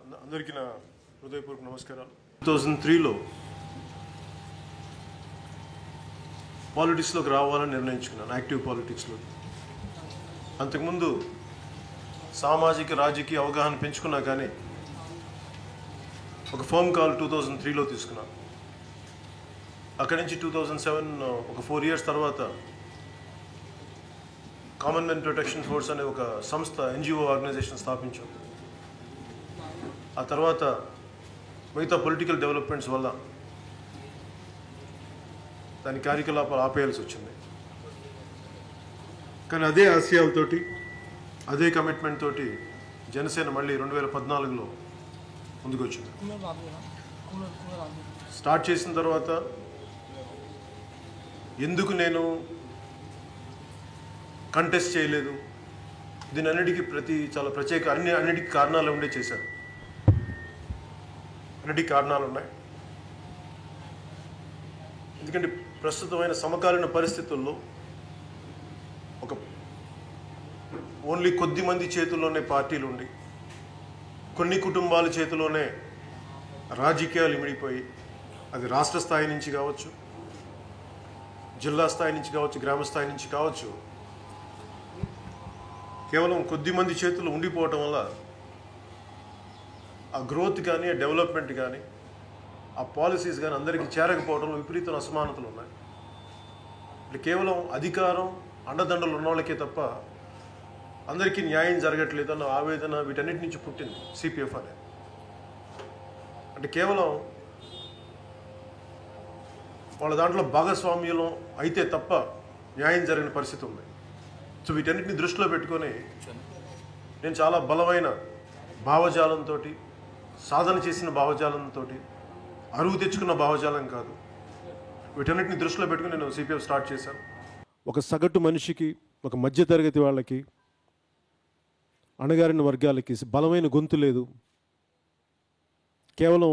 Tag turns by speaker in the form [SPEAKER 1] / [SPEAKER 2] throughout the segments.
[SPEAKER 1] అంద- అందరికీ నా హృదయపూర్వక నమస్కారాలు టూ థౌజండ్ త్రీలో పాలిటిక్స్లోకి రావాలని నిర్ణయించుకున్నాను యాక్టివ్ పాలిటిక్స్లో అంతకుముందు సామాజిక రాజకీయ అవగాహన పెంచుకున్నా కానీ ఒక ఫోన్ కాల్ టూ థౌజండ్ త్రీలో తీసుకున్నాను అక్కడి నుంచి టూ థౌజండ్ సెవెన్ ఒక ఫోర్ ఇయర్స్ తర్వాత కామన్ మెన్ ప్రొటెక్షన్ ఫోర్స్ అనే ఒక సంస్థ ఎన్జిఓ ఆర్గనైజేషన్ స్థాపించాం ఆ తర్వాత మిగతా పొలిటికల్ డెవలప్మెంట్స్ వల్ల దాని కార్యకలాపాలు ఆపేయాల్సి వచ్చింది కానీ అదే ఆశయాలతోటి అదే కమిట్మెంట్ తోటి జనసేన మళ్ళీ రెండు వేల పద్నాలుగులో ముందుకు వచ్చింది
[SPEAKER 2] కూలర్ రాదు కదా కూలర్ కూలర్ రాదు
[SPEAKER 1] స్టార్ట్ చేసిన తర్వాత ఎందుకు నేను కంటెస్ట్ చేయలేదు దీని అన్నిటికీ ప్రతి చాలా ప్రత్యేక అన్ని అన్నిటికీ కారణాలు ఉండే చేశాను అన్నిటికీ కారణాలు ఉన్నాయి ఎందుకంటే ప్రస్తుతమైన సమకాలీన పరిస్థితుల్లో ఒక ఓన్లీ కొద్ది మంది చేతుల్లోనే పార్టీలు ఉండి కొన్ని కుటుంబాల చేతిలోనే రాజకీయాలు ఇమిడిపోయి అది రాష్ట్ర స్థాయి నుంచి కావచ్చు జిల్లా స్థాయి నుంచి కావచ్చు గ్రామ స్థాయి నుంచి కావచ్చు కేవలం కొద్ది మంది చేతులు ఉండిపోవటం వల్ల ఆ గ్రోత్ కానీ ఆ డెవలప్మెంట్ కానీ ఆ పాలసీస్ కానీ అందరికీ చేరకపోవడంలో విపరీతమైన అసమానతలు ఉన్నాయి అంటే కేవలం అధికారం అండదండలు ఉన్న వాళ్ళకే తప్ప అందరికీ న్యాయం జరగట్లేదు అన్న ఆవేదన వీటన్నిటి నుంచి పుట్టింది సిపిఎఫ్ అనేది అంటే కేవలం వాళ్ళ దాంట్లో భాగస్వామ్యం అయితే తప్ప న్యాయం జరిగిన పరిస్థితి ఉంది సో వీటన్నిటిని దృష్టిలో పెట్టుకొని నేను చాలా బలమైన భావజాలంతో సాధన చేసిన భావజాలంతో అరువు తెచ్చుకున్న భావజాలం కాదు వీటన్నిటిని దృష్టిలో పెట్టుకుని నేను సిపిఎఫ్ స్టార్ట్ చేశాను ఒక సగటు మనిషికి ఒక మధ్యతరగతి వాళ్ళకి అణగారిన వర్గాలకి బలమైన గొంతు లేదు కేవలం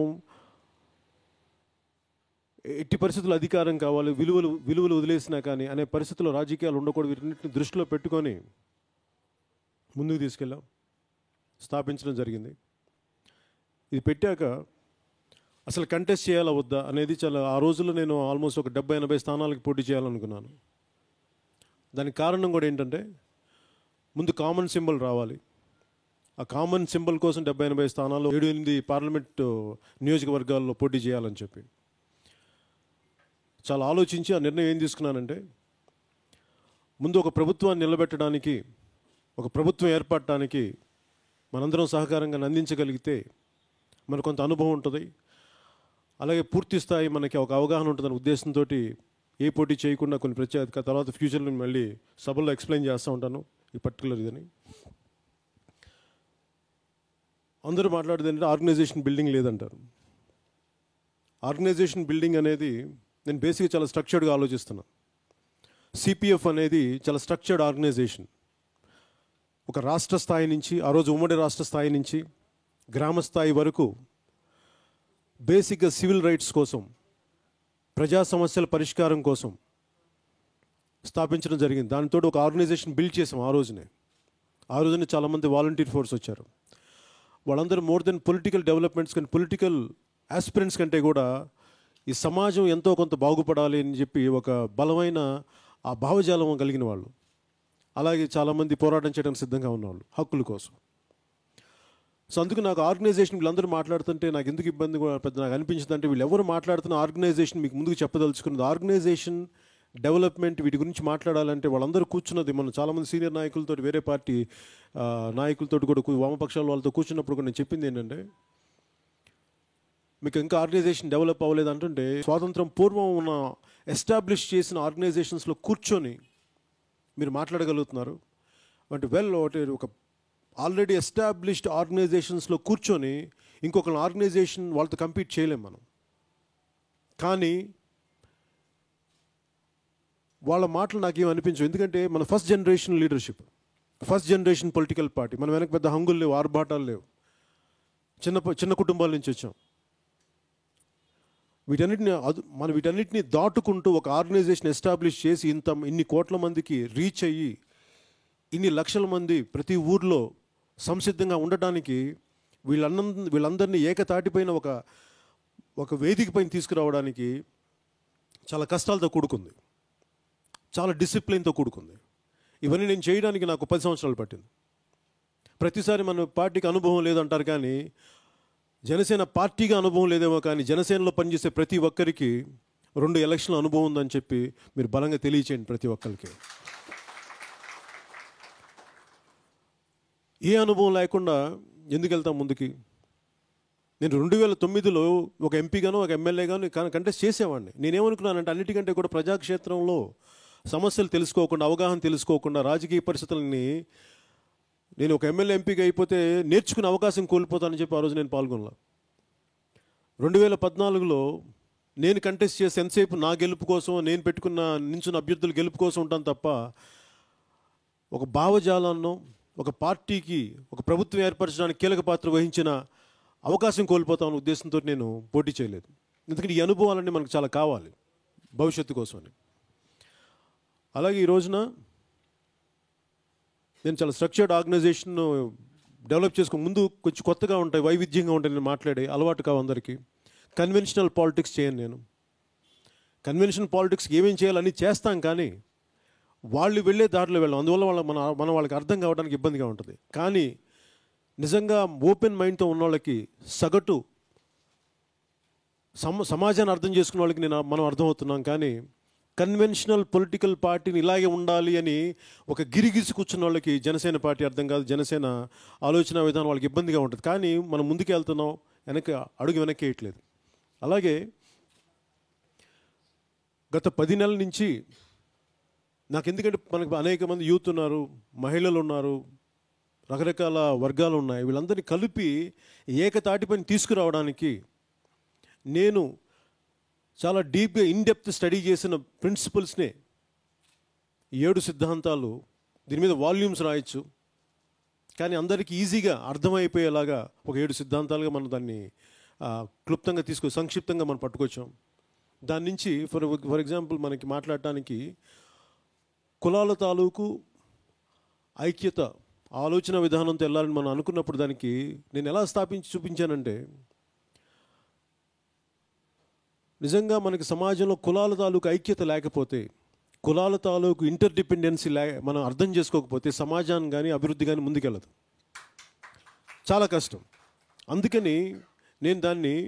[SPEAKER 1] ఎట్టి పరిస్థితుల్లో అధికారం కావాలి విలువలు విలువలు వదిలేసినా కానీ అనే పరిస్థితుల్లో రాజకీయాలు ఉండకూడదు వీటిన్నిటిని దృష్టిలో పెట్టుకొని ముందుకు తీసుకెళ్ళాం స్థాపించడం జరిగింది ఇది పెట్టాక అసలు కంటెస్ట్ చేయాలా వద్దా అనేది చాలా ఆ రోజుల్లో నేను ఆల్మోస్ట్ ఒక డెబ్బై ఎనభై స్థానాలకు పోటీ చేయాలనుకున్నాను దానికి కారణం కూడా ఏంటంటే ముందు కామన్ సింబల్ రావాలి ఆ కామన్ సింబల్ కోసం డెబ్బై ఎనభై స్థానాల్లో ఏడు ఎనిమిది పార్లమెంట్ నియోజకవర్గాల్లో పోటీ చేయాలని చెప్పి చాలా ఆలోచించి ఆ నిర్ణయం ఏం తీసుకున్నానంటే ముందు ఒక ప్రభుత్వాన్ని నిలబెట్టడానికి ఒక ప్రభుత్వం ఏర్పడటానికి మనందరం సహకారంగా అందించగలిగితే మనకు కొంత అనుభవం ఉంటుంది అలాగే పూర్తి స్థాయి మనకి ఒక అవగాహన ఉంటుందనే ఉద్దేశంతో ఏ పోటీ చేయకుండా కొన్ని ప్రత్యేక తర్వాత ఫ్యూచర్లో మళ్ళీ సభల్లో ఎక్స్ప్లెయిన్ చేస్తూ ఉంటాను ఈ పర్టికులర్ ఇదని అందరూ మాట్లాడేది ఏంటంటే ఆర్గనైజేషన్ బిల్డింగ్ లేదంటారు ఆర్గనైజేషన్ బిల్డింగ్ అనేది నేను బేసిక్గా చాలా స్ట్రక్చర్డ్గా ఆలోచిస్తున్నాను సిపిఎఫ్ అనేది చాలా స్ట్రక్చర్డ్ ఆర్గనైజేషన్ ఒక రాష్ట్ర స్థాయి నుంచి ఆ రోజు ఉమ్మడి రాష్ట్ర స్థాయి నుంచి గ్రామ స్థాయి వరకు బేసిక్గా సివిల్ రైట్స్ కోసం ప్రజా సమస్యల పరిష్కారం కోసం స్థాపించడం జరిగింది దానితో ఒక ఆర్గనైజేషన్ బిల్డ్ చేసాం ఆ రోజునే ఆ రోజునే చాలామంది వాలంటీర్ ఫోర్స్ వచ్చారు వాళ్ళందరూ మోర్ దెన్ పొలిటికల్ డెవలప్మెంట్స్ కానీ పొలిటికల్ ఆస్పిరెంట్స్ కంటే కూడా ఈ సమాజం ఎంతో కొంత బాగుపడాలి అని చెప్పి ఒక బలమైన ఆ భావజాలం కలిగిన వాళ్ళు అలాగే చాలామంది పోరాటం చేయడానికి సిద్ధంగా ఉన్నవాళ్ళు హక్కుల కోసం సో అందుకు నాకు ఆర్గనైజేషన్ వీళ్ళందరూ మాట్లాడుతుంటే నాకు ఎందుకు ఇబ్బంది కూడా పెద్ద నాకు అనిపించింది అంటే వీళ్ళు ఎవరు మాట్లాడుతున్న ఆర్గనైజేషన్ మీకు ముందుకు చెప్పదలుచుకున్నది ఆర్గనైజేషన్ డెవలప్మెంట్ వీటి గురించి మాట్లాడాలంటే వాళ్ళందరూ కూర్చున్నది మనం చాలామంది సీనియర్ నాయకులతో వేరే పార్టీ ఆ, నాయకులతో కూడా కూ- వామపక్షాల వాళ్ళతో కూర్చున్నప్పుడు కూడా నేను చెప్పింది ఏంటంటే మీకు ఇంకా ఆర్గనైజేషన్ డెవలప్ అవ్వలేదు అంటుంటే స్వాతంత్రం పూర్వం ఉన్న ఎస్టాబ్లిష్ చేసిన ఆర్గనైజేషన్స్లో కూర్చొని మీరు మాట్లాడగలుగుతున్నారు అంటే వెల్ ఒకటి ఒక ఆల్రెడీ ఎస్టాబ్లిష్డ్ ఆర్గనైజేషన్స్లో కూర్చొని ఇంకొక ఆర్గనైజేషన్ వాళ్ళతో కంపీట్ చేయలేం మనం కానీ వాళ్ళ మాటలు నాకేం అనిపించవు ఎందుకంటే మన first generation leadership first generation political party మన వెనక పెద్ద హంగులు లేవు ఆర్భాటాలు లేవు చిన్న ప- చిన్న కుటుంబాల నుంచి వచ్చాం వీటన్నిటిని అదు మనం వీటన్నిటిని దాటుకుంటూ ఒక ఆర్గనైజేషన్ ఎస్టాబ్లిష్ చేసి ఇంత ఇన్ని కోట్ల మందికి రీచ్ అయ్యి ఇన్ని లక్షల మంది ప్రతి ఊర్లో సంసిద్ధంగా ఉండటానికి వీళ్ళన్న వీళ్ళందరినీ ఏకతాటిపైన ఒక ఒక వేదిక పైన తీసుకురావడానికి చాలా కష్టాలతో కూడుకుంది చాలా డిసిప్లిన్తో కూడుకుంది ఇవన్నీ నేను చేయడానికి నాకు పది సంవత్సరాలు పట్టింది ప్రతిసారి మన పార్టీకి అనుభవం లేదంటారు కానీ జనసేన పార్టీగా అనుభవం లేదేమో కానీ జనసేనలో పనిచేసే ప్రతి ఒక్కరికి రెండు ఎలక్షన్ల అనుభవం ఉందని చెప్పి మీరు బలంగా తెలియచేయండి ప్రతి ఒక్కరికి ఏ అనుభవం లేకుండా ఎందుకు వెళ్తాం ముందుకి నేను రెండు వేల తొమ్మిదిలో ఒక ఎంపీగాను ఒక ఎమ్మెల్యేగాను కంటెస్ట్ చేసేవాడిని నేనేమనుకున్నానంటే అన్నిటికంటే కూడా ప్రజాక్షేత్రంలో సమస్యలు తెలుసుకోకుండా అవగాహన తెలుసుకోకుండా రాజకీయ పరిస్థితులని నేను ఒక ఎమ్మెల్యే ఎంపీగా అయిపోతే నేర్చుకునే అవకాశం కోల్పోతానని చెప్పి ఆ రోజు నేను పాల్గొనలా రెండు వేల పద్నాలుగులో నేను కంటెస్ట్ చేసి ఎంతసేపు నా గెలుపు కోసం నేను పెట్టుకున్న నించున్న అభ్యర్థుల గెలుపు కోసం ఉంటాను తప్ప ఒక భావజాలాన్నో ఒక పార్టీకి ఒక ప్రభుత్వం ఏర్పరచడానికి కీలక పాత్ర వహించిన అవకాశం కోల్పోతామన్న ఉద్దేశంతో నేను పోటీ చేయలేదు ఎందుకంటే ఈ అనుభవాలన్నీ మనకు చాలా కావాలి భవిష్యత్తు కోసమని అలాగే ఈ రోజున నేను చాలా స్ట్రక్చర్డ్ ఆర్గనైజేషన్ డెవలప్ చేసుకో ముందు కొంచెం కొత్తగా ఉంటాయి వైవిధ్యంగా ఉంటాయి నేను మాట్లాడే అలవాటు కావు అందరికీ కన్వెన్షనల్ పాలిటిక్స్ చేయను నేను కన్వెన్షనల్ పాలిటిక్స్ ఏమేం చేయాలని చేస్తాం కానీ వాళ్ళు వెళ్ళే దారిలో వెళ్ళాం అందువల్ల వాళ్ళ మన మన వాళ్ళకి అర్థం కావడానికి ఇబ్బందిగా ఉంటుంది కానీ నిజంగా ఓపెన్ మైండ్తో ఉన్న వాళ్ళకి సగటు సమ సమాజాన్ని అర్థం చేసుకున్న వాళ్ళకి నేను మనం అర్థమవుతున్నాం కానీ కన్వెన్షనల్ పొలిటికల్ పార్టీని ఇలాగే ఉండాలి అని ఒక గిరిగిసి కూర్చున్న వాళ్ళకి జనసేన పార్టీ అర్థం కాదు జనసేన ఆలోచన విధానం వాళ్ళకి ఇబ్బందిగా ఉంటుంది కానీ మనం ముందుకు వెళ్తున్నాం వెనక్కి అడుగు వెనక్కి వేయట్లేదు అలాగే గత పది నెలల నుంచి నాకు ఎందుకంటే మనకు అనేక మంది యూత్ ఉన్నారు మహిళలు ఉన్నారు రకరకాల వర్గాలు ఉన్నాయి వీళ్ళందరినీ కలిపి ఏకతాటిపైన తీసుకురావడానికి నేను చాలా డీప్గా ఇన్ డెప్త్ స్టడీ చేసిన ప్రిన్సిపల్స్నే ఏడు సిద్ధాంతాలు దీని మీద వాల్యూమ్స్ రాయొచ్చు కానీ అందరికీ ఈజీగా అర్థమైపోయేలాగా ఒక ఏడు సిద్ధాంతాలుగా మనం దాన్ని ఆ, క్లుప్తంగా తీసుకు సంక్షిప్తంగా మనం పట్టుకొచ్చాం దాని నుంచి ఫర్ ఫర్ ఎగ్జాంపుల్ మనకి మాట్లాడటానికి కులాల తాలూకు ఐక్యత ఆలోచన విధానంతో వెళ్ళాలని మనం అనుకున్నప్పుడు దానికి నేను ఎలా స్థాపించి చూపించానంటే నిజంగా మనకి సమాజంలో కులాల తాలూకు ఐక్యత లేకపోతే కులాల తాలూకు ఇంటర్ డిపెండెన్సీ లే మనం అర్థం చేసుకోకపోతే సమాజాన్ని కానీ అభివృద్ధి కానీ ముందుకెళ్ళదు చాలా కష్టం అందుకని నేను దాన్ని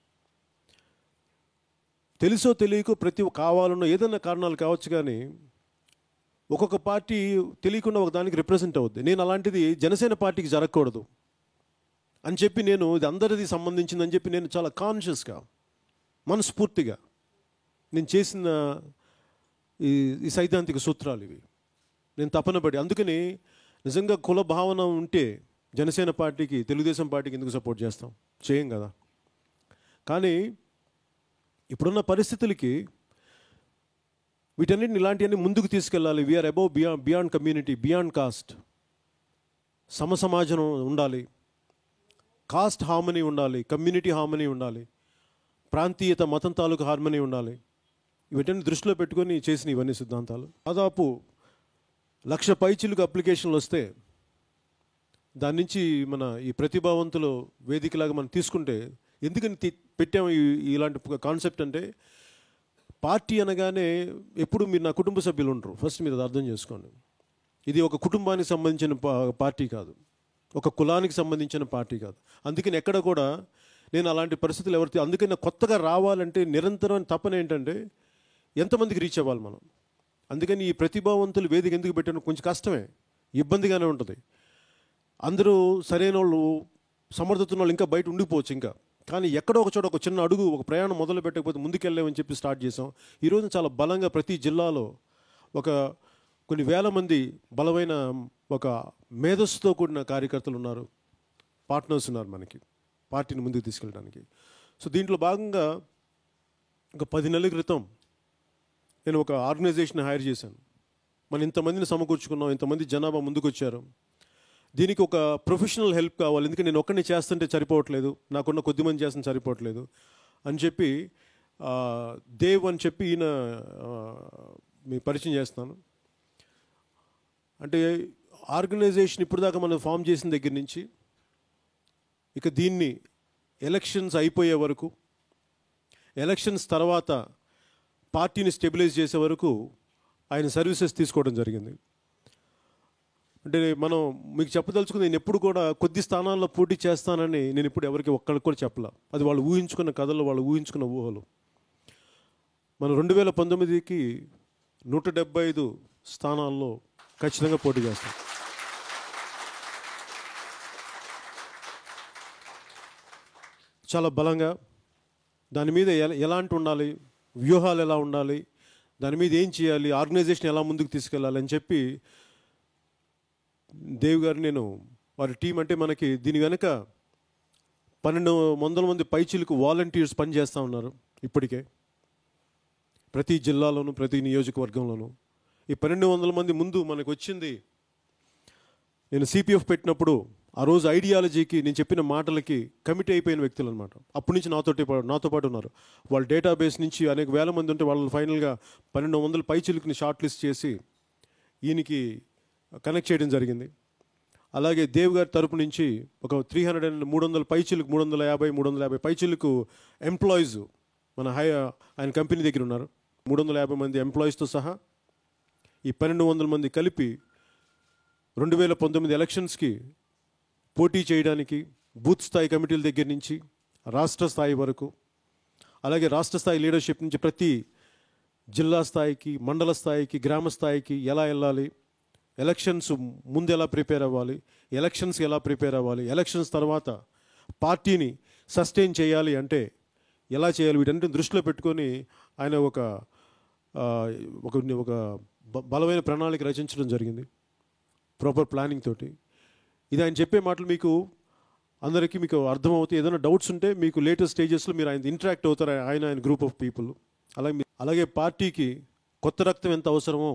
[SPEAKER 1] తెలుసో తెలియకో ప్రతి కావాలన్నో ఏదైనా కారణాలు కావచ్చు కానీ ఒక్కొక్క పార్టీ తెలియకుండా ఒక దానికి రిప్రజెంట్ అవుద్ది నేను అలాంటిది జనసేన పార్టీకి జరగకూడదు అని చెప్పి నేను ఇది అందరిది సంబంధించిందని చెప్పి నేను చాలా కాన్షియస్గా మనస్ఫూర్తిగా నేను చేసిన ఈ ఈ సైద్ధాంతిక సూత్రాలు ఇవి నేను తపన పడి అందుకని నిజంగా కుల భావన ఉంటే జనసేన పార్టీకి తెలుగుదేశం పార్టీకి ఎందుకు సపోర్ట్ చేస్తాం చేయం కదా కానీ ఇప్పుడున్న పరిస్థితులకి వీటన్నిటిని ఇలాంటివన్నీ ముందుకు తీసుకెళ్ళాలి we're above beyond beyond community beyond caste సమసమాజం ఉండాలి కాస్ట్ హార్మనీ ఉండాలి కమ్యూనిటీ హార్మనీ ఉండాలి ప్రాంతీయత మతం తాలూకు హార్మనీ ఉండాలి వీటన్ని దృష్టిలో పెట్టుకొని చేసిన ఇవన్నీ సిద్ధాంతాలు దాదాపు లక్ష పైచిలుకు అప్లికేషన్లు వస్తే దాని నుంచి మన ఈ ప్రతిభావంతులు వేదికలాగా మనం తీసుకుంటే ఎందుకని తీ- పెట్టాము ఈ- ఇలాంటి కాన్సెప్ట్ అంటే పార్టీ అనగానే ఎప్పుడు మీరు నా కుటుంబ సభ్యులు ఉండరు ఫస్ట్ మీరు అది అర్థం చేసుకోండి ఇది ఒక కుటుంబానికి సంబంధించిన పా- పార్టీ కాదు ఒక కులానికి సంబంధించిన పార్టీ కాదు అందుకని ఎక్కడ కూడా నేను అలాంటి పరిస్థితులు ఎవరి అందుకని నాకు కొత్తగా రావాలంటే నిరంతరం తపన ఏంటంటే ఎంతమందికి రీచ్ అవ్వాలి మనం అందుకని ఈ ప్రతిభావంతులు వేదిక ఎందుకు పెట్టాను కొంచెం కష్టమే ఇబ్బందిగానే ఉంటుంది అందరూ సరైన వాళ్ళు సమర్థత ఉన్న వాళ్ళు ఇంకా బయట ఉండిపోవచ్చు ఇంకా కానీ ఎక్కడో ఒక చోట ఒక చిన్న అడుగు ఒక ప్రయాణం మొదలు పెట్టకపోతే ముందుకెళ్ళామని చెప్పి స్టార్ట్ చేసాం ఈరోజు చాలా బలంగా ప్రతి జిల్లాలో ఒక కొన్ని వేల మంది బలమైన ఒక మేధస్సుతో కూడిన కార్యకర్తలు ఉన్నారు పార్ట్నర్స్ ఉన్నారు మనకి పార్టీని ముందుకు తీసుకెళ్ళడానికి సో దీంట్లో భాగంగా ఒక పది నెలల క్రితం నేను ఒక ఆర్గనైజేషన్ హైర్ చేశాను మనం ఇంతమందిని సమకూర్చుకున్నాం ఇంతమంది జనాభా ముందుకు వచ్చారు దీనికి ఒక ప్రొఫెషనల్ హెల్ప్ కావాలి ఎందుకంటే నేను ఒక్కడిని చేస్తుంటే సరిపోవట్లేదు నాకున్న కొద్ది మంది చేస్తుంటే సరిపోవట్లేదు అని చెప్పి ఆ, దేవ్ అని చెప్పి ఈయన ఆ, మీ పరిచయం చేస్తాను అంటే ఆర్గనైజేషన్ ఇప్పుడు దాకా మనం ఫామ్ చేసిన దగ్గర నుంచి ఇక దీన్ని ఎలక్షన్స్ అయిపోయే వరకు ఎలక్షన్స్ తర్వాత పార్టీని స్టెబిలైజ్ చేసే వరకు ఆయన సర్వీసెస్ తీసుకోవడం జరిగింది అంటే మనం మీకు చెప్పదలుచుకుంది నేను ఎప్పుడు కూడా కొద్ది స్థానాల్లో పోటీ చేస్తానని నేను ఇప్పుడు ఎవరికి ఒక్కరికి కూడా చెప్పలా అది వాళ్ళు ఊహించుకున్న కథలు వాళ్ళు ఊహించుకున్న ఊహలు మనం రెండు వేల పంతొమ్మిదికి నూట డెబ్బై ఐదు స్థానాల్లో ఖచ్చితంగా పోటీ చేస్తాం చాలా బలంగా దాని మీద ఎలా ఎలాంటి ఉండాలి వ్యూహాలు ఎలా ఉండాలి దాని మీద ఏం చేయాలి ఆర్గనైజేషన్ ఎలా ముందుకు తీసుకెళ్ళాలి అని చెప్పి దేవ్ గారు నేను వారి టీం అంటే మనకి దీని వెనక పన్నెండు వందల మంది పైచీలకు వాలంటీర్స్ పనిచేస్తూ ఉన్నారు ఇప్పటికే ప్రతి జిల్లాలోను ప్రతి నియోజకవర్గంలోనూ ఈ పన్నెండు వందల మంది ముందు మనకు వచ్చింది నేను సిపిఎఫ్ పెట్టినప్పుడు ఆ రోజు ఐడియాలజీకి నేను చెప్పిన మాటలకి కమిట్ అయిపోయిన వ్యక్తులు అనమాట అప్పటి నుంచి నాతోటి పా- నాతో పాటు ఉన్నారు వాళ్ళ డేటాబేస్ నుంచి అనేక వేల మంది ఉంటే వాళ్ళు ఫైనల్గా పన్నెండు వందల పైచిలుకుని షార్ట్ లిస్ట్ చేసి ఈయనకి కనెక్ట్ చేయడం జరిగింది అలాగే దేవ్ గారి తరపు నుంచి ఒక త్రీ హండ్రెడ్ అండ్ మూడు వందల పైచిలకు మూడు వందల యాభై మూడు వందల యాభై పైచిలకు ఎంప్లాయీస్ మన హై ఆయన కంపెనీ దగ్గర ఉన్నారు మూడు వందల యాభై మంది ఎంప్లాయీస్తో సహా ఈ పన్నెండు వందల మంది కలిపి రెండు వేల పంతొమ్మిది ఎలక్షన్స్కి పోటీ చేయడానికి బూత్ స్థాయి కమిటీల దగ్గర నుంచి రాష్ట్ర స్థాయి వరకు అలాగే రాష్ట్ర స్థాయి లీడర్షిప్ నుంచి ప్రతి జిల్లా స్థాయికి మండల స్థాయికి గ్రామ స్థాయికి ఎలా వెళ్ళాలి ఎలక్షన్స్ ముందు ఎలా ప్రిపేర్ అవ్వాలి ఎలక్షన్స్కి ఎలా ప్రిపేర్ అవ్వాలి ఎలక్షన్స్ తర్వాత పార్టీని సస్టైన్ చేయాలి అంటే ఎలా చేయాలి వీటన్నిటిని దృష్టిలో పెట్టుకొని ఆయన ఒక ఆ, ఒక ఒక బ- బలమైన ప్రణాళిక రచించడం జరిగింది ప్రాపర్ ప్లానింగ్ తోటి ఇది ఆయన చెప్పే మాటలు మీకు అందరికీ మీకు అర్థమవుతాయి ఏదైనా డౌట్స్ ఉంటే మీకు లేటెస్ట్ స్టేజెస్లో మీరు ఆయన ఇంటరాక్ట్ అవుతారు ఆయన ఆయన గ్రూప్ ఆఫ్ పీపుల్ అలాగే మీ- అలాగే పార్టీకి కొత్త రక్తం ఎంత అవసరమో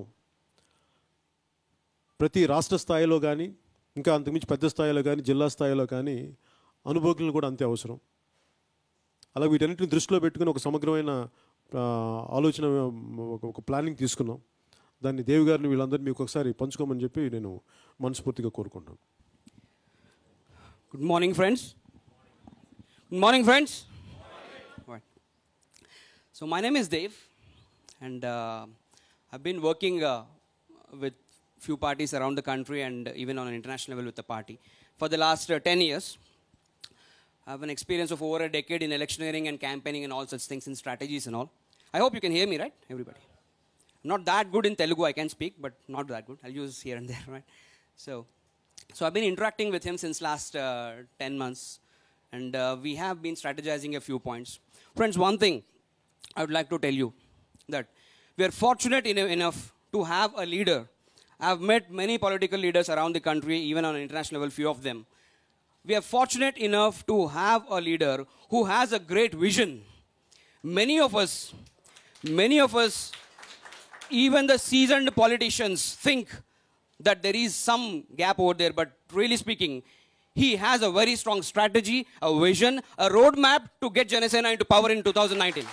[SPEAKER 1] ప్రతి రాష్ట్ర స్థాయిలో కానీ ఇంకా అంతకుమించి పెద్ద స్థాయిలో కానీ జిల్లా స్థాయిలో కానీ అనుభవజ్ఞులు కూడా అంతే అవసరం అలా వీటన్నిటిని దృష్టిలో పెట్టుకుని ఒక సమగ్రమైన ఆ, ఆలోచన ఒక ఒక ప్లానింగ్ తీసుకున్నాం దాన్ని దేవి గారిని వీళ్ళందరినీ మీకు ఒకసారి పంచుకోమని చెప్పి నేను మనస్ఫూర్తిగా కోరుకుంటాను
[SPEAKER 3] Good morning, friends. Good morning, friends. Right. So my name is Dave, and uh, I've been working uh, with few parties around the country and even on an international level with the party for the last uh, 10 years. I have an experience of over a decade in electioneering and campaigning and all such things and strategies and all. I hope you can hear me, right, everybody? I'm not that good in Telugu, I can speak, but not that good. I'll use here and there, right? So, so I've been interacting with him since last uh, 10 months, and uh, we have been strategizing a few points. Friends, one thing I would like to tell you that we are fortunate eno- enough to have a leader. I've met many political leaders around the country, even on an international level, few of them. We are fortunate enough to have a leader who has a great vision. Many of us, many of us even the seasoned politicians think that there is some gap over there, but really speaking, he has a very strong strategy, a vision, a roadmap to get Janasena into power in 2019.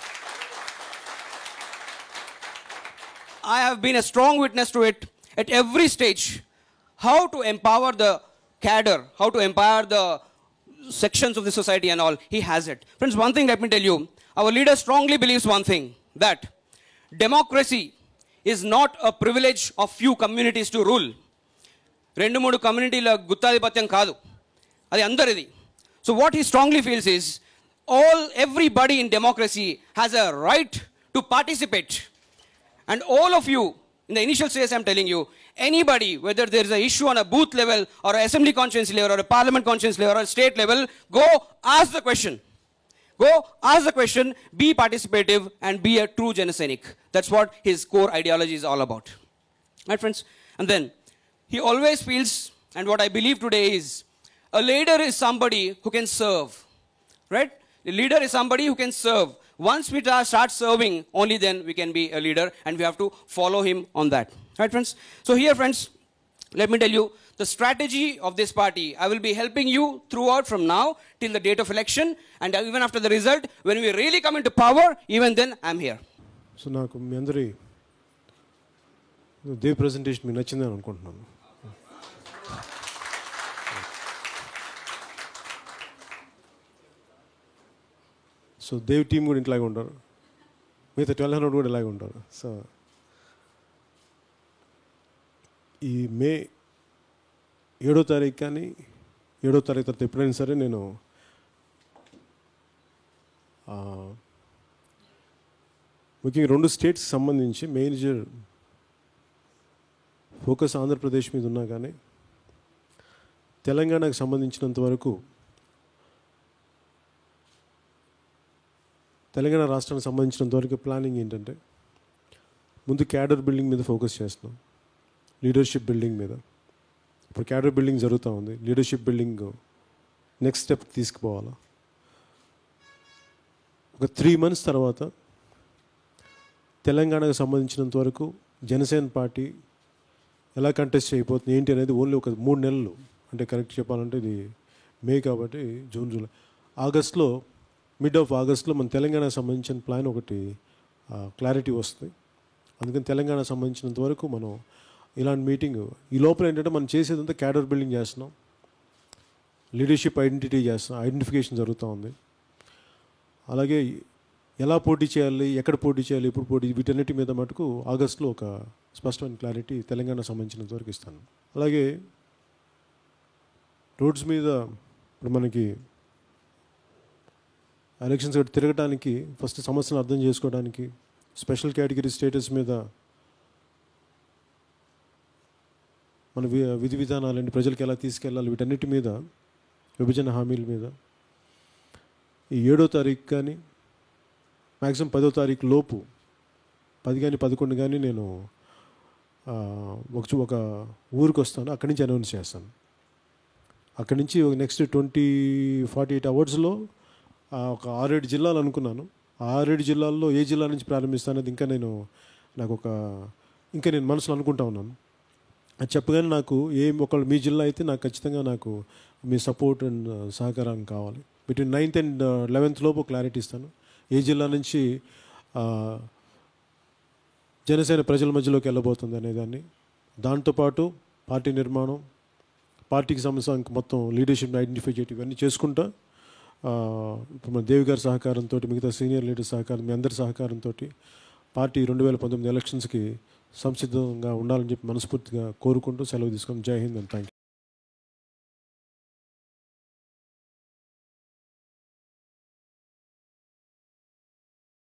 [SPEAKER 3] I have been a strong witness to it at every stage. How to empower the cadre, how to empower the sections of the society and all, he has it. Friends, one thing let me tell you, our leader strongly believes one thing, that democracy is not a privilege of few communities to rule. రెండు మూడు కమ్యూనిటీల గుత్తాధిపత్యం కాదు అది అందరిది so what he strongly feels is all everybody in democracy has a right to participate And all of you, in the initial stage, I'm telling you, anybody, whether there is an issue on a booth level or an assembly conscience level or a parliament conscience level or a state level, go ask the question. Go ask the question, be participative, and be a true Genesenic. That's what his core ideology is all about. Right, friends? And then, he always feels, and what I believe today is, a leader is somebody who can serve. Right? A leader is somebody who can serve. Once we ta- start serving, only then we can be a leader, and we have to follow him on that. Right, friends? So, here, friends, let me tell you the strategy of this party. I will be helping you throughout from now till the date of election, and even after the result, when we really come into power, even then, I'm here.
[SPEAKER 1] So నాకు మీ అందరి Dev presentation మీకు నచ్చిందని అనుకుంటున్నాను so Dev team కూడా ఇట్లాగే ఉంటారు మిగతా ట్వెల్వ్ హండ్రెడ్ కూడా ఇలాగే ఉంటారు సో ఈ మే ఏడో తారీఖు కానీ ఏడో తారీఖు తర్వాత ఎప్పుడైనా సరే నేను ఆ, ముఖ్యంగా రెండు స్టేట్స్కి సంబంధించి మేజర్ ఫోకస్ ఆంధ్రప్రదేశ్ మీద ఉన్నా కానీ తెలంగాణకు సంబంధించినంత వరకు తెలంగాణ రాష్ట్రానికి సంబంధించినంత వరకు ప్లానింగ్ ఏంటంటే ముందు క్యాడర్ బిల్డింగ్ మీద ఫోకస్ చేస్తున్నాం లీడర్షిప్ బిల్డింగ్ మీద ఇప్పుడు క్యాడర్ బిల్డింగ్ జరుగుతూ ఉంది లీడర్షిప్ బిల్డింగ్ నెక్స్ట్ స్టెప్ తీసుకుపోవాలా ఒక త్రీ మంత్స్ తర్వాత తెలంగాణకు సంబంధించినంత వరకు జనసేన పార్టీ ఎలా కంటెస్ట్ అయిపోతుంది ఏంటి అనేది ఓన్లీ ఒక మూడు నెలలు అంటే కరెక్ట్ చెప్పాలంటే ఇది మే కాబట్టి జూన్ జూలై ఆగస్ట్లో మిడ్ ఆఫ్ ఆగస్ట్లో మన తెలంగాణకు సంబంధించిన ప్లాన్ ఒకటి క్లారిటీ వస్తుంది అందుకని తెలంగాణకు సంబంధించినంత వరకు మనం ఇలాంటి మీటింగ్ ఈ లోపల ఏంటంటే మనం చేసేదంతా క్యాడర్ బిల్డింగ్ చేస్తున్నాం లీడర్షిప్ ఐడెంటిటీ చేస్తున్నాం ఐడెంటిఫికేషన్ జరుగుతూ ఉంది అలాగే ఎలా పోటీ చేయాలి ఎక్కడ పోటీ చేయాలి ఎప్పుడు పోటీ వీటన్నిటి మీద మటుకు ఆగస్టులో ఒక స్పష్టమైన క్లారిటీ తెలంగాణ సంబంధించినంత వరకు ఇస్తాను అలాగే రోడ్స్ మీద ఇప్పుడు మనకి ఎలక్షన్స్ గట్టి తిరగడానికి ఫస్ట్ సమస్యను అర్థం చేసుకోవడానికి స్పెషల్ కేటగిరీ స్టేటస్ మీద మన వి- విధి విధానాలండి ప్రజలకు ఎలా తీసుకెళ్ళాలి వీటన్నిటి మీద విభజన హామీల మీద ఈ ఏడో తారీఖు కానీ మ్యాక్సిమం పదో తారీఖు లోపు పది కానీ పదకొండు కానీ నేను ఆ, ఒక చూ- ఒక ఊరికి వస్తాను అక్కడి నుంచి అనౌన్స్ చేస్తాను అక్కడి నుంచి నెక్స్ట్ ట్వంటీ ఫార్టీ ఎయిట్ అవర్స్లో ఒక ఆరేడు జిల్లాలు అనుకున్నాను ఆ ఆరేడు జిల్లాల్లో ఏ జిల్లా నుంచి ప్రారంభిస్తానది ఇంకా నేను నాకు ఒక ఇంకా నేను మనసులో అనుకుంటా ఉన్నాను అది చెప్పగానే నాకు ఏం ఒకళ్ళు మీ జిల్లా అయితే నాకు ఖచ్చితంగా నాకు మీ సపోర్ట్ అండ్ సహకారం కావాలి బిట్వీన్ నైన్త్ అండ్ లెవెన్త్ లోపు క్లారిటీ ఇస్తాను ఏ జిల్లా నుంచి ఆ, జనసేన ప్రజల మధ్యలోకి వెళ్ళబోతుంది అనేదాన్ని దాంతోపాటు పార్టీ నిర్మాణం పార్టీకి సంబంధించిన మొత్తం లీడర్షిప్ ఐడెంటిఫై చేయటం ఇవన్నీ చేసుకుంటా ఆ, ఇప్పుడు మన దేవి గారి సహకారంతో మిగతా సీనియర్ లీడర్ సహకారం మీ అందరి సహకారంతో పార్టీ రెండు వేల పంతొమ్మిది ఎలక్షన్స్కి సంసిద్ధంగా ఉండాలని చెప్పి మనస్ఫూర్తిగా కోరుకుంటూ సెలవు తీసుకొని జై హింద్ అండ్ థ్యాంక్